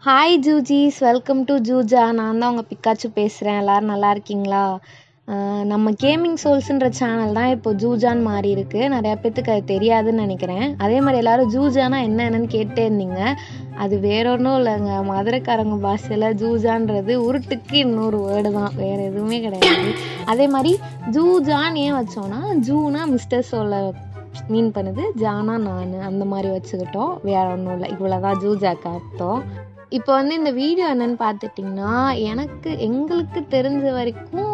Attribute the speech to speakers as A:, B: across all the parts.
A: hi ஜூஜீஸ் welcome to ஜூஜா நான் தான் உங்கள் பிக்காச்சு பேசுகிறேன் எல்லோரும் நல்லா இருக்கீங்களா ஆஹ் நம்ம கேமிங் சோல்ஸுன்ற சேனல் தான் இப்போ ஜூஜான்னு மாறி இருக்கு நிறையா பேத்துக்கு அது தெரியாதுன்னு நினைக்கிறேன் அதே மாதிரி எல்லாரும் ஜூஜானா என்ன என்னன்னு கேட்டே இருந்தீங்க அது வேற ஒன்றும் இல்லைங்க மதுரைக்காரங்க பாஷையில் ஜூஜான்றது உருட்டுக்கு இன்னொரு வேர்டு தான் வேறு எதுவுமே கிடையாது அதே மாதிரி ஜூஜான் ஏன் வச்சோன்னா ஜூனா மிஸ்டர் சோலை மீன் பண்ணுது ஜானா நான் அந்த மாதிரி வச்சுக்கிட்டோம் வேற ஒன்றும் இல்லை இவ்வளோதான் ஜூஜாக்கு அர்த்தம் இப்போ வந்து இந்த வீடியோ என்னன்னு பார்த்துட்டிங்கன்னா எனக்கு எங்களுக்கு தெரிஞ்ச வரைக்கும்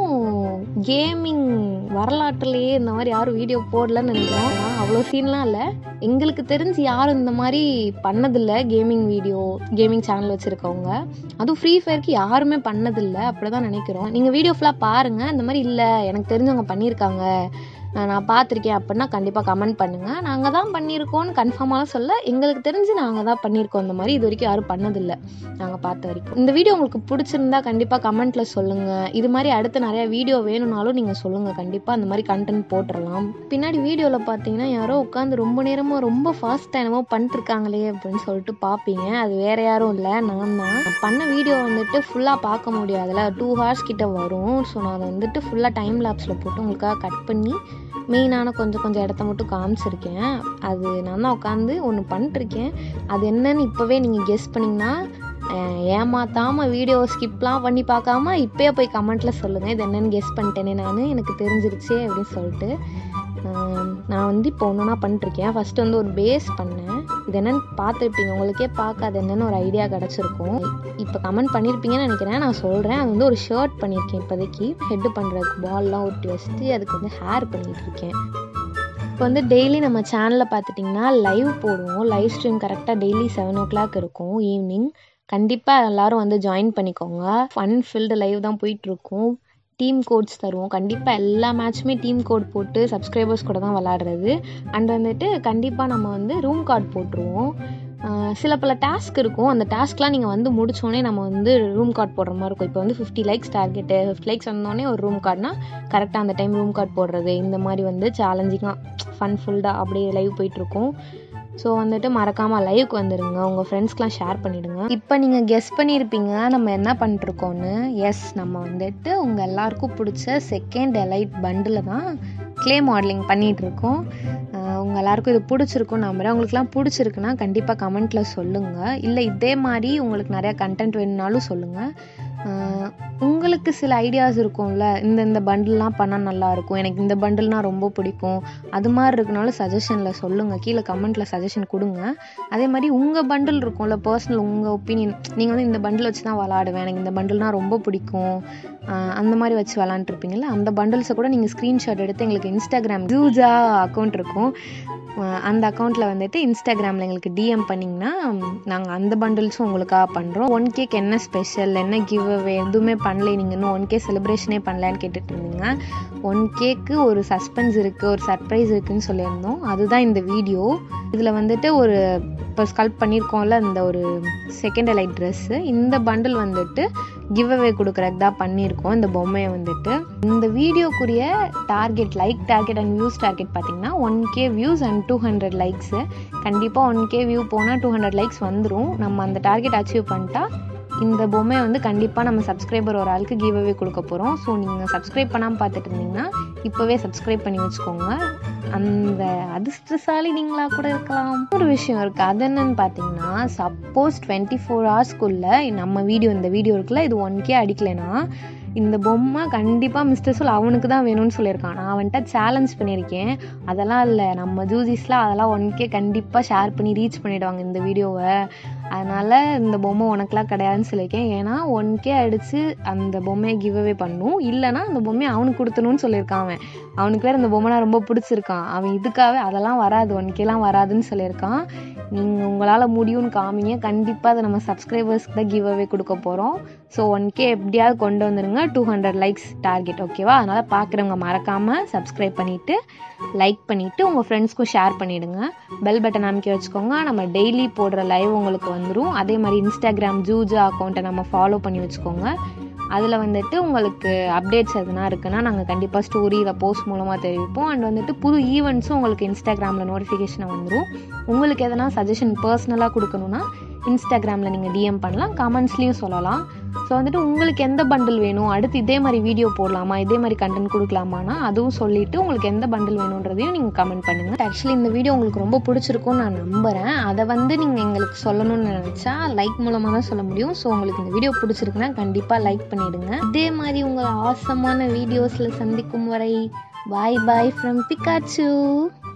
A: கேமிங் வரலாற்றுலேயே இந்த மாதிரி யாரும் வீடியோ போடலன்னு நினைக்கிறோம் ஆனால் அவ்வளோ சீன்லாம் இல்லை எங்களுக்கு தெரிஞ்சு யாரும் இந்த மாதிரி பண்ணதில்லை கேமிங் வீடியோ கேமிங் சேனல் வச்சுருக்கவங்க அதுவும் ஃப்ரீ ஃபயருக்கு யாருமே பண்ணதில்லை அப்படி தான் நினைக்கிறோம் நீங்கள் வீடியோ ஃபுல்லாக பாருங்கள் இந்த மாதிரி இல்லை எனக்கு தெரிஞ்சவங்க பண்ணியிருக்காங்க அஹ் நான் பார்த்துருக்கேன் அப்படின்னா கண்டிப்பாக கமெண்ட் பண்ணுங்கள் நாங்கள் தான் பண்ணியிருக்கோம்னு கன்ஃபார்மாக சொல்ல எங்களுக்கு தெரிஞ்சு நாங்கள் தான் பண்ணியிருக்கோம் இந்த மாதிரி இது வரைக்கும் யாரும் பண்ணதில்லை நாங்கள் பார்த்த வரைக்கும் இந்த வீடியோ உங்களுக்கு பிடிச்சிருந்தா கண்டிப்பாக கமெண்ட்டில் சொல்லுங்கள் இது மாதிரி அடுத்து நிறையா வீடியோ வேணும்னாலும் நீங்கள் சொல்லுங்கள் கண்டிப்பாக அந்த மாதிரி கண்டென்ட் போட்டுடலாம் பின்னாடி வீடியோவில் பார்த்தீங்கன்னா யாரோ உட்காந்து ரொம்ப நேரமாக ரொம்ப ஃபாஸ்ட்டாக என்னமோ பண்ணிட்டுருக்காங்களே அப்படின்னு சொல்லிட்டு பார்ப்பீங்க அது வேற யாரும் இல்லை நான் தான் நான் பண்ண வீடியோ வந்துட்டு ஃபுல்லாக பார்க்க முடியாதுல்ல டூ ஹவர்ஸ் கிட்ட வரும் ஸோ நான் அதை வந்துட்டு ஃபுல்லாக டைம் லேப்ஸில் போட்டு உங்களுக்காக கட் பண்ணி மெயினான கொஞ்சம் கொஞ்சம் இடத்த மட்டும் காமிச்சிருக்கேன் அது நான் தான் உட்காந்து ஒன்று பண்ணிட்டுருக்கேன் அது என்னன்னு இப்போவே நீங்கள் கெஸ் பண்ணிங்கன்னா அஹ் ஏமாத்தாமல் வீடியோ ஸ்கிப்லாம் பண்ணி பார்க்காம இப்போயே போய் கமெண்ட்டில் சொல்லுங்கள் இது என்னன்னு கெஸ் பண்ணிட்டேனே நான் எனக்கு தெரிஞ்சிருச்சு அப்படின்னு சொல்லிட்டு ஆம், நான் வந்து இப்போ ஒன்றுனா பண்ணிட்டுருக்கேன் ஃபஸ்ட்டு வந்து ஒரு பேஸ் பண்ணேன் இது என்னன்னு பார்த்துருப்பீங்க உங்களுக்கே பார்க்க அது என்னன்னு ஒரு ஐடியா கிடச்சிருக்கும் இப்போ கமெண்ட் பண்ணியிருப்பீங்கன்னு நினைக்கிறேன் நான் சொல்கிறேன் அது வந்து ஒரு ஷர்ட் பண்ணியிருக்கேன் இப்போதைக்கு ஹெட்டு பண்ணுறதுக்கு பால்லாம் ஒட்டி வச்சுட்டு அதுக்கு வந்து ஹேர் பண்ணிகிட்டு இருக்கேன் இப்போ வந்து டெய்லி நம்ம சேனலில் பார்த்துட்டிங்கன்னா லைவ் போடுவோம் லைவ் ஸ்ட்ரீம் கரெக்டாக டெய்லி செவன் ஓ கிளாக் இருக்கும் ஈவினிங் கண்டிப்பாக எல்லாரும் வந்து ஜாயின் பண்ணிக்கோங்க ஃபன் ஃபில்டு லைவ் தான் போயிட்டுருக்கும் டீம் கோட்ஸ் தருவோம் கண்டிப்பாக எல்லா மேட்ச்சுமே டீம் கோட் போட்டு சப்ஸ்கிரைபர்ஸ் கூட தான் விளாடுறது அண்ட் வந்துட்டு கண்டிப்பாக நம்ம வந்து ரூம் கார்டு போட்டுருவோம் ஆஹ் சில பல டாஸ்க் இருக்கும் அந்த டாஸ்க்லாம் நீங்கள் வந்து முடிச்சோடனே நம்ம வந்து ரூம் கார்டு போடுற மாதிரி இருக்கும் இப்போ வந்து fifty likes target fifty likes வந்தோடனே ஒரு ரூம் கார்டுனா கரெக்டாக அந்த டைம் ரூம் கார்டு போடுறது இந்த மாதிரி வந்து சேலஞ்சிங்காக ஃபன் ஃபுல்டாக அப்படியே லைவ் போயிட்டுருக்கும் ஸோ வந்துட்டு மறக்காமல் லைவ்க்கு வந்துடுங்க உங்கள் ஃப்ரெண்ட்ஸ்க்கெலாம் ஷேர் பண்ணிவிடுங்க இப்போ நீங்கள் கெஸ் பண்ணியிருப்பீங்க நம்ம என்ன பண்ணிட்டுருக்கோன்னு எஸ் நம்ம வந்துட்டு உங்கள் எல்லாருக்கும் பிடிச்ச செகண்ட் எலைட் பண்டில் தான் க்ளே மாடலிங் பண்ணிகிட்ருக்கோம் உங்கள் எல்லாருக்கும் இது பிடிச்சிருக்கும் நம்புறேன் உங்களுக்குலாம் பிடிச்சிருக்குன்னா கண்டிப்பாக கமெண்ட்டில் சொல்லுங்கள் இல்லை இதே மாதிரி உங்களுக்கு நிறையா கண்டென்ட் வேணும்னாலும் சொல்லுங்கள் ஆஹ் உங்களுக்கு சில ஐடியாஸ் இருக்கும்ல இந்த இந்த பண்டில்லாம் பண்ணால் நல்லாயிருக்கும் எனக்கு இந்த பண்டில்னால் ரொம்ப பிடிக்கும் அது மாதிரி இருக்குனாலும் சஜஷனில் சொல்லுங்கள் கீழே கமெண்ட்டில் சஜஷன் கொடுங்க அதே மாதிரி உங்கள் பண்டில் இருக்கும்ல பர்சனல் உங்கள் ஒப்பீனியன் நீங்கள் வந்து இந்த பண்டில் வச்சு தான் விளாடுவேன் எனக்கு இந்த பண்டில்னால் ரொம்ப பிடிக்கும் ஆஹ் அந்த மாதிரி வச்சு விளாண்டுருப்பீங்கள்ல அந்த பண்டில்ஸை கூட நீங்கள் ஸ்க்ரீன்ஷாட் எடுத்து எங்களுக்கு இன்ஸ்டாகிராம் ஜூஜா அக்கௌண்ட் இருக்கும் ஆஹ் அந்த அக்கௌண்ட்டில் வந்துட்டு இன்ஸ்டாகிராமில் எங்களுக்கு டிஎம் பண்ணிங்கன்னா நாங்கள் அந்த பண்டில்ஸும் உங்களுக்காக பண்ணுறோம் ஒன் கேக் என்ன ஸ்பெஷல் என்ன கிவ் அவே எதுவுமே பண்ணல நீங்கள் இன்னும் ஒன் கே செலிப்ரேஷனே பண்ணலன்னு கேட்டுட்டு இருந்தீங்க ஒன் கேக்கு ஒரு சஸ்பென்ஸ் இருக்குது ஒரு சர்ப்ரைஸ் இருக்குன்னு சொல்லியிருந்தோம் அதுதான் இந்த வீடியோ இதில் வந்துட்டு ஒரு இப்போ ஸ்கல்ப் பண்ணியிருக்கோம்ல இந்த ஒரு செகண்ட் லைட் ட்ரெஸ்ஸு இந்த பண்டில் வந்துட்டு கிவ் அவே கொடுக்குறதுக்கு தான் பண்ணியிருக்கோம் இந்த பொம்மையை வந்துட்டு இந்த வீடியோக்குரிய target like target and views target பார்த்தீங்கன்னா one K views and two hundred likes கண்டிப்பாக ஒன் கே வியூ போனால் டூ ஹண்ட்ரட் லைக்ஸ் வந்துடும் நம்ம அந்த டார்கெட் அச்சீவ் பண்ணிட்டா இந்த பொம்மையை வந்து கண்டிப்பாக நம்ம சப்ஸ்கிரைபர் ஒரு ஆளுக்கு கிவ் அவே கொடுக்க போகிறோம் ஸோ நீங்கள் சப்ஸ்கிரைப் பண்ணாமல் பார்த்துட்டு இருந்தீங்கன்னா இப்போவே சப்ஸ்கிரைப் பண்ணி வச்சுக்கோங்க அந்த அதிர்ஷ்டசாலி நீங்களாக கூட இருக்கலாம் ஒரு விஷயம் இருக்குது அது என்னன்னு பார்த்தீங்கன்னா சப்போஸ் டுவெண்ட்டி ஃபோர் ஹவர்ஸ்க்குள்ளே நம்ம வீடியோ இந்த வீடியோ இருக்குல்ல இது ஒன் கே அடிக்கலைன்னா இந்த பொம்மை கண்டிப்பாக மிஸ்டர் சொல் அவனுக்கு தான் வேணும்னு சொல்லியிருக்கான் நான் வந்துட்டு சேலஞ்ச் பண்ணியிருக்கேன் அதெல்லாம் இல்லை நம்ம ஜூசிஸ்லாம் அதெல்லாம் ஒன் கே கண்டிப்பாக ஷேர் பண்ணி ரீச் பண்ணிவிடுவாங்க இந்த வீடியோவை அதனால் இந்த பொம்மை உனக்குலாம் கிடையாதுன்னு சொல்லியிருக்கேன் ஏன்னா ஒன் கே அடித்து அந்த பொம்மையை கிவ் அவே பண்ணும் இல்லைனா அந்த பொம்மையை அவனுக்கு கொடுத்தணும்னு சொல்லியிருக்கான் அவன் அவனுக்கு வேறு இந்த பொம்மைலாம் ரொம்ப பிடிச்சிருக்கான் அவன் இதுக்காகவே அதெல்லாம் வராது ஒன் கேலாம் வராதுன்னு சொல்லியிருக்கான் நீங்கள் உங்களால் முடியும்னு காமிங்க கண்டிப்பாக அதை நம்ம சப்ஸ்கிரைபர்ஸ்க்கு தான் கிவ் அவே கொடுக்க போகிறோம் ஸோ ஒன் கே எப்படியாவது கொண்டு வந்துடுங்க டூ ஹண்ட்ரட் லைக்ஸ் டார்கெட் ஓகேவா அதனால் பார்க்குறவங்க மறக்காமல் சப்ஸ்கிரைப் பண்ணிவிட்டு லைக் பண்ணிவிட்டு உங்கள் ஃப்ரெண்ட்ஸ்க்கும் ஷேர் பண்ணிவிடுங்க பெல் பட்டன் அமைக்க வச்சுக்கோங்க நம்ம டெய்லி போடுற லைவ் உங்களுக்கு வந்துடும் அதே மாதிரி இன்ஸ்டாகிராம் ஜூஜா அக்கௌண்ட்டை நம்ம ஃபாலோ பண்ணி வச்சுக்கோங்க அதில் வந்துட்டு உங்களுக்கு அப்டேட்ஸ் எதுனா இருக்குன்னா நாங்கள் கண்டிப்பாக ஸ்டோரி இதை போஸ்ட் மூலமாக தெரிவிப்போம் அண்ட் வந்துட்டு புது ஈவெண்ட்ஸும் உங்களுக்கு இன்ஸ்டாகிராமில் நோட்டிஃபிகேஷன் வந்துடும் உங்களுக்கு எதனா சஜஷன் பர்சனலாக கொடுக்கணுன்னா இன்ஸ்டாகிராமில் நீங்கள் டிஎம் பண்ணலாம் கமெண்ட்ஸ்லேயும் சொல்லலாம் ஸோ வந்துட்டு உங்களுக்கு எந்த பண்டில் வேணும் அடுத்து இதே மாதிரி வீடியோ போடலாமா இதே மாதிரி கண்டென்ட் கொடுக்கலாமான்னா அதுவும் சொல்லிவிட்டு உங்களுக்கு எந்த பண்டில் வேணுன்றதையும் நீங்கள் கமெண்ட் பண்ணுங்கள் ஆக்சுவலி இந்த வீடியோ உங்களுக்கு ரொம்ப பிடிச்சிருக்கும்னு நான் நம்புகிறேன் அதை வந்து நீங்கள் எங்களுக்கு சொல்லணும்னு நினச்சா லைக் மூலமாக தான் சொல்ல முடியும் ஸோ உங்களுக்கு இந்த வீடியோ பிடிச்சிருக்குன்னா கண்டிப்பாக லைக் பண்ணிவிடுங்க இதே மாதிரி உங்களை ஆசமான வீடியோஸில் சந்திக்கும் வரை பாய் பாய் ஃப்ரம் பிகாச்சு